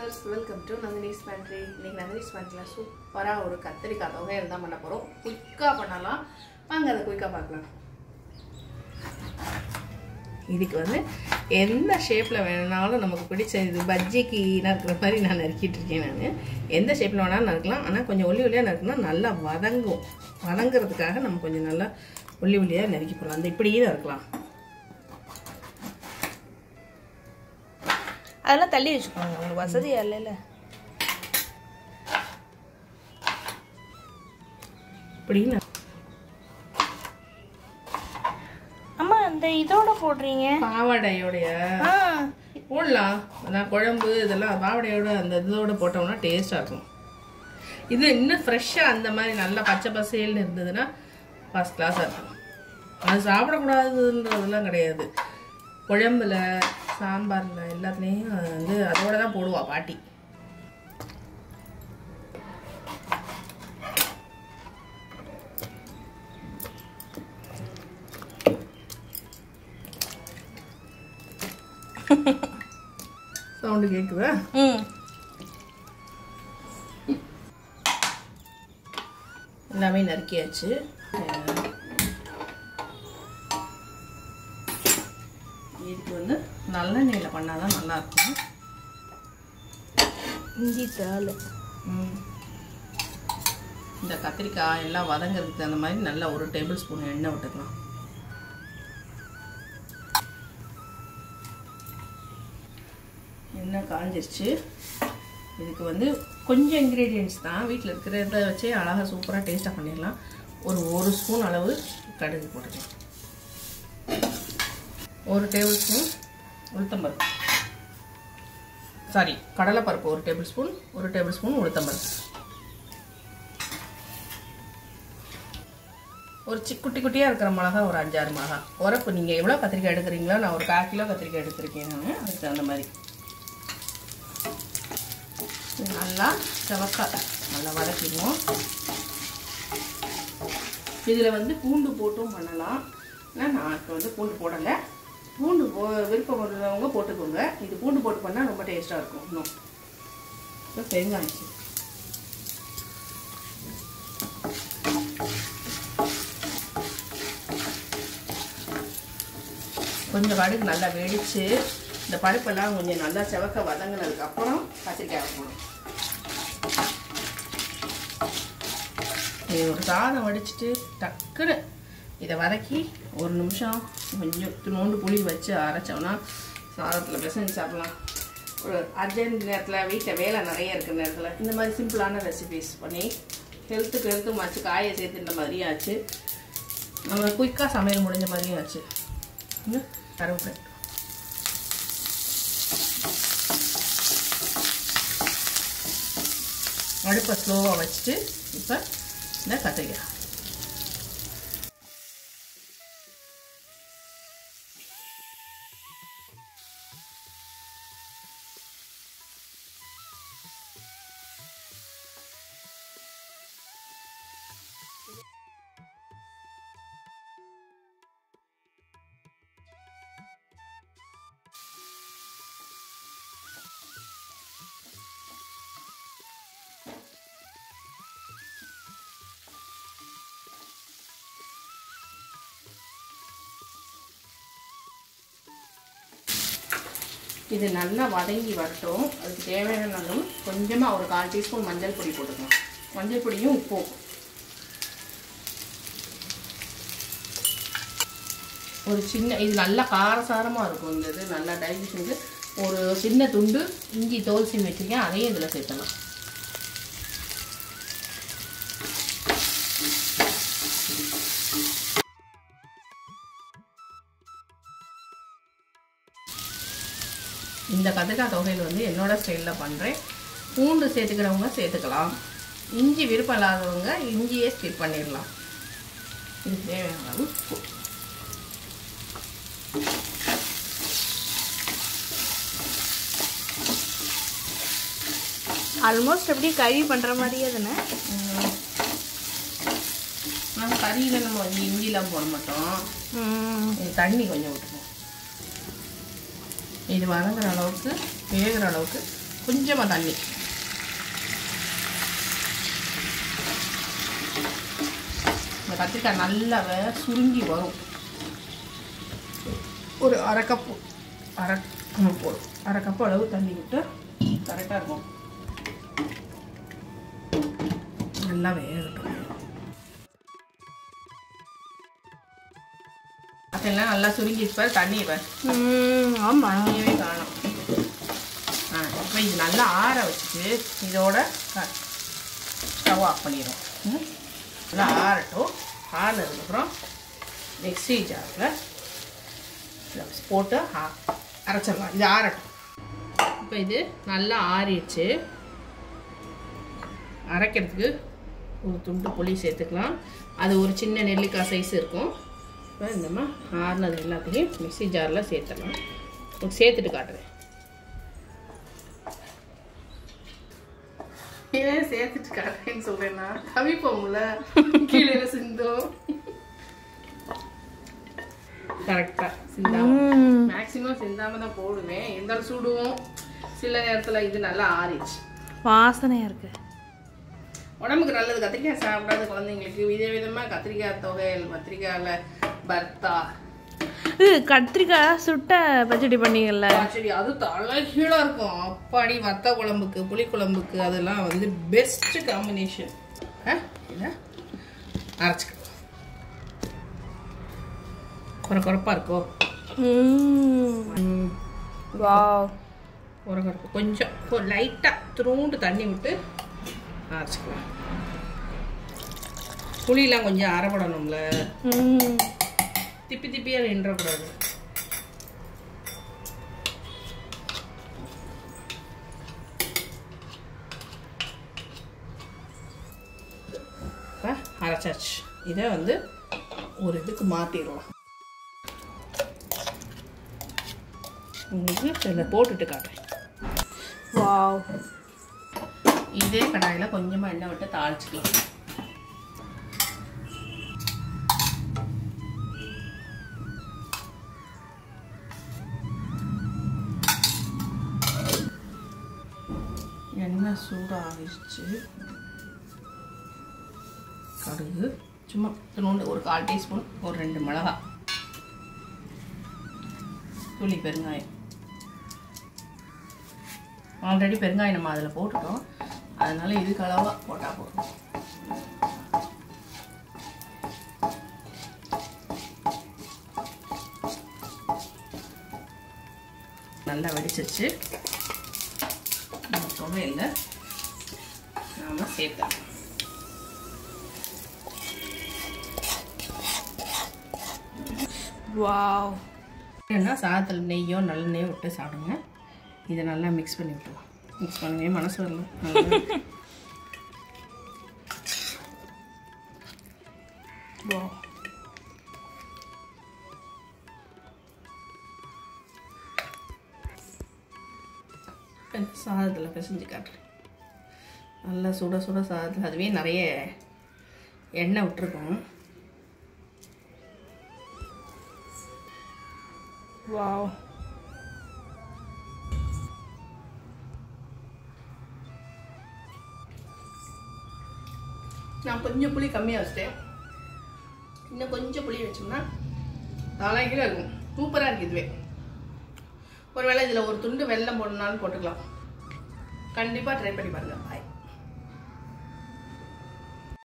Viewers welcome to Nandini's pantry இன்னைக்கு நந்தினிஸ் பேண்ட்ரியில் சூப்பராக ஒரு கத்திரிக்காய் தொகையில் தான் பண்ண போகிறோம் குயிக்காக பண்ணலாம் வாங்க அதை குயிக்காக பார்க்கலாம் இதுக்கு வந்து எந்த ஷேப்பில் வேணாலும் நமக்கு பிடிச்ச இது பஜ்ஜிக்கு நறுக்கிற மாதிரி நான் நறுக்கிட்டு இருக்கேன் நான் எந்த ஷேப்பில் வேணாலும் நறுக்கலாம் ஆனால் கொஞ்சம் ஒல்லி ஒல்லியாக நறுக்கினா நல்லா வதங்கும் வதங்கிறதுக்காக நம்ம கொஞ்சம் நல்லா ஒல்லி ஒல்லியாக நறுக்கி போடலாம் அந்த இப்படியே நறுக்கலாம் அதெல்லாம் தள்ளி வச்சுக்கோங்க உங்களுக்கு வசதியா இல்லைல்ல இப்படி நறு- அம்மா அந்த இதோட போடுறீங்க பாவாடையோடைய ஆ போடலாம் அதான் குழம்பு இதெல்லாம் பாவடையோட அந்த இதோட போட்டோம்னா டேஸ்ட்டாக இருக்கும் இது இன்னும் ஃப்ரெஷ்ஷாக அந்த மாதிரி நல்லா பச்சை பசேல்னு இருந்ததுன்னா ஃபஸ்ட் கிளாஸாக இருக்கும் அது சாப்பிடக்கூடாதுன்றதெல்லாம் கிடையாது குழம்புல சாம்பாரில் எல்லாத்துலேயும் வந்து அதோட தான் போடுவா பாட்டி சவுண்டு கேட்குதா ம் எல்லாமே நறுக்கியாச்சு இதுக்கு வந்து நல்லெண்ணெயில் பண்ணால் தான் நல்லாயிருக்கும் இஞ்சி தாள் ம். இந்த கத்திரிக்காய் எல்லாம் வதங்கிறதுக்கு அந்த மாதிரி நல்லா ஒரு டேபிள் ஸ்பூன் எண்ணெய் விட்டுக்கலாம் எண்ணெய் காஞ்சிருச்சு இதுக்கு வந்து கொஞ்சம் இன்க்ரீடியன்ஸ் தான் வீட்டில் இருக்கிறத வச்சே அழகாக சூப்பராக டேஸ்ட்டாக பண்ணிடலாம் ஒரு ஒரு ஸ்பூன் அளவு கடுகு போட்டுக்கலாம் ஒரு டேபிள் ஸ்பூன் உளுத்தம்பருப்பு சாரி கடலைப்பருப்பு ஒரு டேபிள் ஸ்பூன் ஒரு டேபிள் ஸ்பூன் உளுத்தம்பருப்பு ஒரு சி குட்டி குட்டியாக இருக்கிற மிளகா ஒரு அஞ்சாறு மிளகா உரப்பு நீங்கள் எவ்வளோ கத்திரிக்காய் எடுக்கிறீங்களோ நான் ஒரு கால் கிலோ கத்திரிக்காய் எடுத்திருக்கேன் நான் அதுக்கு தகுந்த மாதிரி இது நல்லா செவக்கா நல்லா வதக்கிடுவோம் இதில் வந்து பூண்டு போட்டும் பண்ணலாம் ஆனால் நான் இப்போ வந்து பூண்டு போடலை பூண்டு போ விருப்பம் உள்ளவங்க போட்டுக்கோங்க இது பூண்டு போட்டு பண்ணால் ரொம்ப டேஸ்ட்டாக இருக்கும் இன்னும் இப்போ பெருங்காயம் சீரகம். கொஞ்சம் கடுகு நல்லா வெடிச்சு இந்த பருப்பெல்லாம் கொஞ்சம் நல்லா செவக்க வதங்கினதுக்கு அப்புறம் கத்திரிக்காய் போடணும் இது ஒரு சாதம் வடிச்சிட்டு டக்குன்னு இதை வதக்கி ஒரு நிமிஷம் கொஞ்சம் நோண்டு புளி வச்சு அரைச்சோம்னா சாதத்தில் பிசைஞ்சு சாப்பிடலாம் ஒரு அர்ஜென்ட் நேரத்தில் வீட்டில் வேலை நிறைய இருக்கிற நேரத்தில் இந்த மாதிரி சிம்பிளான ரெசிபிஸ் பண்ணி ஹெல்த்துக்கு ஹெல்த்து மாச்சு காயை சேர்த்துன்ற மாதிரியும் ஆச்சு நம்ம குயிக்காக சமையல் முடிஞ்ச மாதிரியும் ஆச்சு இன்னும் கருவேப்பிலை அடுப்பை ஸ்லோவாக வச்சுட்டு இப்போ இந்த கத்திரிக்காய் இது நல்லா வதங்கி வரட்டும் அதுக்கு தேவையான அளவு கொஞ்சமாக ஒரு கால் டீஸ்பூன் மஞ்சள் பொடி போட்டுக்கலாம் மஞ்சள் பொடியும் உப்பும் ஒரு சின்ன இது நல்லா காரசாரமாக இருக்கும் இந்த இது நல்லா டைஜஷனுக்கு ஒரு சின்ன துண்டு இஞ்சி தோல் சீம் வச்சுருக்கேன் அதையும் இதில் சேர்த்தலாம் இந்த கத்திரிக்காய் தொகையில் வந்து என்னோட ஸ்டைலில் பண்ணுறேன் பூண்டு சேர்த்துக்கிறவங்க சேர்த்துக்கலாம் இஞ்சி விருப்பம் இல்லாதவங்க இஞ்சியே ஸ்கிப் பண்ணிடலாம் இது தேவையான அளவு உப்பு. ஆல்மோஸ்ட் எப்படி கழுவி பண்ணுற மாதிரியே தானே உம். நம்ம கறியில் நம்ம வந்து இஞ்சிலாம் போட மாட்டோம் ம் இது தண்ணி கொஞ்சம் விட்டுருவோம் இது வதங்குற அளவுக்கு வேகிற அளவுக்கு கொஞ்சமாக தண்ணி இந்த கத்திரிக்காய் நல்லாவே சுருங்கி வரும் ஒரு அரை கப்பு அரை ம், போதும் அரை கப்பு அளவு தண்ணி விட்டு கரெக்டாக இருக்கும் நல்லா வேகட்டும் அதெல்லாம் நல்லா சுருங்கி பாரு தண்ணி பாரு ம் ஆமாம் தண்ணியவே காணும் ஆ இப்போ இது நல்லா ஆற வச்சுட்டு இதோட ஸ்டவ் ஆஃப் பண்ணிடும் ம் நல்லா ஆறட்டும் ஆறுனதுக்கப்புறம் மிக்ஸி ஜாரில் போட்டு ஆ- அரைச்சிடலாம் இது ஆறட்டும் இப்போ இது நல்லா ஆறிடுச்சு அரைக்கிறதுக்கு ஒரு துண்டு புளி சேர்த்துக்கலாம் அது ஒரு சின்ன நெல்லிக்காய் சைஸ் இருக்கும் இப்போ இந்தமா ஆறுனது எல்லாத்தையும் மிக்ஸி ஜாரில் சேர்த்துடலாம் உங்களுக்கு சேர்த்துட்டு காட்டுறேன் ஏன் சேர்த்துட்டு காட்டுறேன்னு சொல்றேன்னா கவிப்போம்ல கீழே சிந்தும் கரெக்டா சிந்தாம ம் மேக்ஸிமம் சிந்தாம தான் போடுவேன் இருந்தாலும் சுடுவோம் சில நேரத்துல இது நல்லா ஆறிச்சு வாசனையாக இருக்கு உடம்புக்கு நல்லது கத்திரிக்காய் சாப்பிடாத குழந்தைங்களுக்கு வித விதமா கத்திரிக்காய் தொகையல் கத்திரிக்காயில பர்த்தா இது கத்திரிக்காய் சுட்ட பச்சடி பண்ணீங்கல்ல சரி அது தலைகீழா இருக்கும் அப்பாடி வத்த குழம்புக்கு புளி குழம்புக்கு அதெல்லாம் வந்து பெஸ்ட் காம்பினேஷன் இதை அரைச்சிக்கலாம் குறை குறைப்பா இருக்கோ ம் வாவ் குறை குறைப்பு கொஞ்சம் லைட்டாக துருண்டு தண்ணி விட்டு அரைச்சிக்கலாம் புளியெலாம் கொஞ்சம் அரைப்படணும்ல ம் திப்பி திப்பியாக நின்றக்கூடாது இப்போ அரைச்சாச்சு இதை வந்து ஒரு இதுக்கு மாற்றிடலாம் உங்களுக்கு இதில் போட்டுட்டு காட்டுறேன் வாவ் இதே கடாயில் கொஞ்சமாக எண்ணெய் விட்டு தாளிச்சிக்கலாம் எண்ணெய் சூடாகிடுச்சு கடுகு சும்மா இத்தினோண்டு ஒரு கால் டீஸ்பூன் ஒரு ரெண்டு மிளகா துளி பெருங்காயம் ஆல்ரெடி பெருங்காயம் நம்ம அதில் போட்டுட்டோம் அதனால இதுக்கு அளவாக போட்டால் போதும் நல்லா வெடிச்சிருச்சு நம்ம துவையில் நாம் சேர்த்தலாம் வாவ் ஏன்னா சாதத்தில் நெய்யோ நல்லெண்ணெயோ விட்டு சாப்பிடுங்க இதை நல்லா மிக்ஸ் பண்ணி விட்டுருவோம் மிக்ஸ் பண்ணவே மனசு வரல நல்லா வாவ் இப்ப சாதத்தில் பிசைஞ்சு காட்டுறேன் நல்லா சுட சுட சாதத்தில் அதுவே நிறைய எண்ணெய் விட்டுருக்கோம் வாவ் நான் கொஞ்சம் புளி கம்மியாக வச்சிட்டேன் இன்னும் கொஞ்சம் புளி வச்சோம்னா தலைகீழ இருக்கும் சூப்பராக இருக்குது இதுவே ஒருவேளை இதில் ஒரு துண்டு வெல்லம் போடணும்னாலும் போட்டுக்கலாம் கண்டிப்பாக ட்ரை பண்ணி பாருங்கள் பாய்